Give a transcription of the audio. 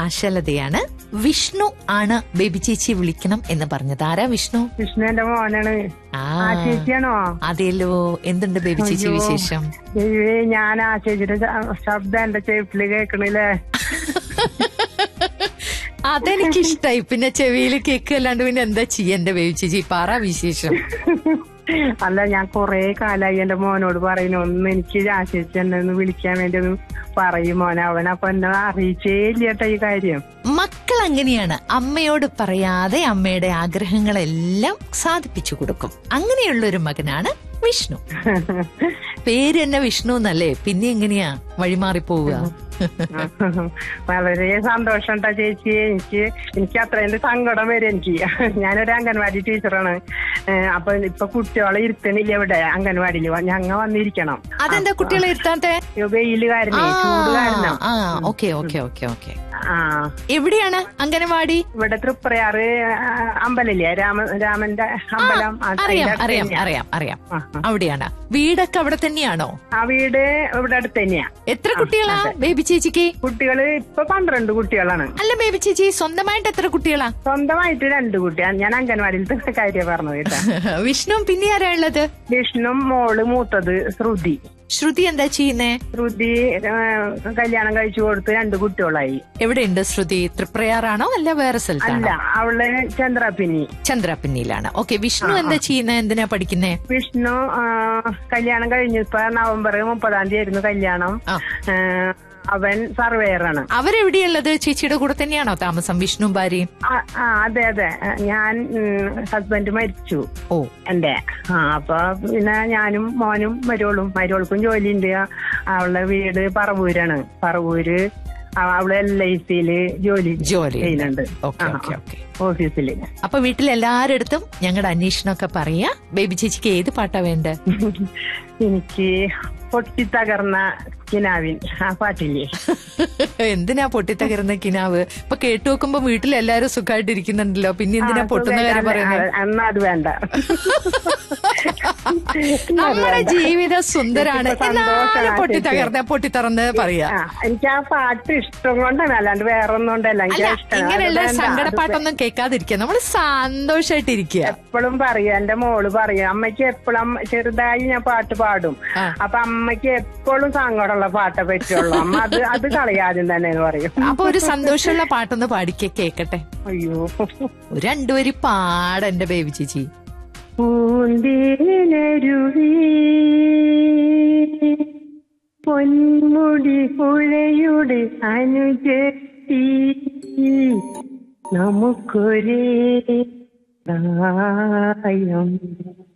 ആശാലതയാണ് വിഷ്ണു ആണ് ബേബി ചേച്ചി വിളിക്കണം എന്ന് പറഞ്ഞത് ആരാ വിഷ്ണു കൃഷ്ണന്റെ മോനാണ് ആ ആ ചേച്ചിയാണോ അതെല്ലോ എന്തുണ്ട് ബേബി ചേച്ചി അയ്യോ. വിശേഷം ദൈവേ ഞാൻ ആ ചേച്ചിയുടെ ശ- ശബ്ദം എന്റെ ചെവിട്ടില് കേക്കണില്ലേ അതെനിക്കിഷ്ടായി പിന്നെ ചെവിയിൽ കേക്കല്ലാണ്ട് പിന്നെ എന്താ ചെയ്യാ എന്റെ ബേബി ചേച്ചി പറ വിശേഷം അല്ല ഞാൻ കൊറേ കാലായി എന്റെ മോനോട് പറയുന്നു ഒന്ന് എനിക്ക് ആ ചേച്ചി എന്നെ ഒന്ന് വിളിക്കാൻ വേണ്ടി ഒന്ന് പറയും മോനെ അവൻ അപ്പൊ എന്നെ അറിയിച്ചേ ഇല്ല കേട്ടോ ഈ കാര്യം മക്കൾ അങ്ങനെയാണ് അമ്മയോട് പറയാതെ അമ്മയുടെ ആഗ്രഹങ്ങളെല്ലാം സാധിപ്പിച്ചു കൊടുക്കും അങ്ങനെയുള്ള ഒരു മകനാണ് വിഷ്ണു പേര് തന്നെ വിഷ്ണു എന്നല്ലേ പിന്നെ എങ്ങനെയാ വഴിമാറി പോവുക വളരെ സന്തോഷം കേട്ടോ ചേച്ചി എനിക്ക് എനിക്ക് അത്രയും സങ്കടം വരും എനിക്ക് ഞാനൊരു അംഗൻവാടി ടീച്ചറാണ് ഏഹ് അപ്പൊ ഇപ്പൊ കുട്ടികളെ ഇരുത്തണില്ല ഇവിടെ അംഗൻവാടിയിൽ ഞങ്ങ വന്നിരിക്കണം അതെന്താ കുട്ടികളെ ഇരുത്താത്തെ ഈ വെയില് കാരണേ ചൂട് കാരണം ആ ഓക്കെ ഓക്കെ ഓക്കെ ഓക്കെ ആ എവിടെയാണ് അംഗനവാടി ഇവിടെ തൃപ്രയാറ് ആ, അമ്പലമില്ലേ രാമ രാമന്റെ അമ്പലം ആ, അറിയാം അതിന്റെ അടുത്ത് അറിയാം തന്നെയാ. അറിയാം അറിയാം ആ, ആ. അവിടെയാണ് വീടൊക്കെ അവിടെ തന്നെയാണോ ആ വീട് ഇവിടെ അടുത്ത് തന്നെയാ എത്ര കുട്ടികളാ ബേബി ചേച്ചിക്ക് കുട്ടികള് ഇപ്പൊ പന്ത്രണ്ട് കുട്ടികളാണ് അല്ല ബേബി ചേച്ചി സ്വന്തമായിട്ട് എത്ര കുട്ടികളാ സ്വന്തമായിട്ട് രണ്ട് കുട്ടിയാണ് ഞാൻ അംഗൻവാടിയിലത്തെ കാര്യം പറഞ്ഞത് കേട്ടാ വിഷ്ണു പിന്നെ ആരാ ഉള്ളത് വിഷ്ണു മോള് മൂത്തത് ശ്രുതി ശ്രുതി എന്താ ചെയ്യുന്നേ ശ്രുതി ആ, കല്യാണം കഴിച്ചു കൊടുത്ത് രണ്ട് കുട്ടികളായി എവിടെയുണ്ട് ശ്രുതി തൃപ്രയാറാണോ അല്ല വേറെ അല്ല സ്ഥലത്താണോ അവള് ചന്ദ്രപിന്നി ചന്ദ്രപിന്നിയിലാണ് ഓക്കെ വിഷ്ണു എന്താ ചെയ്യുന്നത് എന്തിനാ പഠിക്കുന്നേ വിഷ്ണു ആ, കല്യാണം കഴിഞ്ഞു ഇപ്പൊ നവംബർ മുപ്പതാം തീയതി ആയിരുന്നു കല്യാണം ആ. ആ, അവൻ സർവേയറാണ് അവരെവിടെയുള്ളത് ചേച്ചിയുടെ കൂടെ തന്നെയാണോ താമസം വിഷ്ണു ഭാര്യയും ആ ആ, അതെ അതെ ഞാൻ ഹസ്ബൻഡ് മരിച്ചു ഓ എന്റെ ആ അപ്പൊ പിന്നെ ഞാനും മോനും മരുവളും മരുവൾക്കും ജോലിയുണ്ട് ആ, അവളുടെ വീട് പറവൂരാണ് പറവൂര് ആ, അവള് എൽ ഐ സിയില് ജോലി ജോലി ചെയ്യുന്നുണ്ട് ഓക്കെ ആ, ഓക്കെ ആ. ഓക്കെ ഓഫീസില് അപ്പൊ വീട്ടിൽ എല്ലാരടുത്തും ഞങ്ങളുടെ അന്വേഷണമൊക്കെ പറയാ ബേബി ചേച്ചിക്ക് ഏത് പാട്ടാ വേണ്ടേ എനിക്ക് പൊട്ടിത്തകർന്ന കിനാവിൻ ആ പാട്ടില്ലേ എന്തിനാ പൊട്ടിത്തകരുന്ന കിനാവ് ഇപ്പൊ കേട്ടു നോക്കുമ്പോ വീട്ടിൽ എല്ലാരും സുഖമായിട്ടിരിക്കുന്നുണ്ടല്ലോ പിന്നെ എന്തിനാ ആ, പൊട്ടുന്ന കാര്യം സുഖായിട്ട് പറയുന്നത് അത് എന്നാ അത് വേണ്ട നമ്മുടെ ജീവിതം സുന്ദരാണ് എനിക്കിപ്പോ സന്തോഷാ എന്നാലും ചേച്ചി. പൊട്ടിത്തകർന്ന പൊട്ടിത്തറന്ന് പറയാ ആ, എനിക്ക് ആ പാട്ട് ഇഷ്ടം കൊണ്ടാണ് അല്ലാണ്ട് വേറെ ഒന്നും കൊണ്ടല്ല അല്ല എനിക്ക് ഇഷ്ടം ഇങ്ങനെയുള്ള സങ്കടപ്പാട്ടൊന്നും കേൾക്കാതിരിക്കുക നമ്മള് സന്തോഷായിട്ടിരിക്കുക എപ്പോഴും പറയും എന്റെ മോള് പറയും അമ്മയ്ക്ക് എപ്പോഴും ചെറുതായി ഞാൻ പാട്ട് പാടും ആ. അപ്പൊ അമ്മയ്ക്ക് എപ്പോഴും സങ്കടമുള്ള പാട്ടേ പറ്റുള്ളൂ അമ്മ അത് അത് കളയാദ്യം തന്നെ എന്ന് പറയും അപ്പൊ ഒരു സന്തോഷമുള്ള പാട്ടൊന്ന് പാടിക്കെ കേക്കട്ടെ അയ്യോ ഒരു രണ്ടുപേരി പാട എന്റെ ബേബി ചേച്ചി പൂന്തേനരുവി പൊന്മുടി പുഴയുടെ അനുജത്തി നമുക്കൊരേ പ്രായം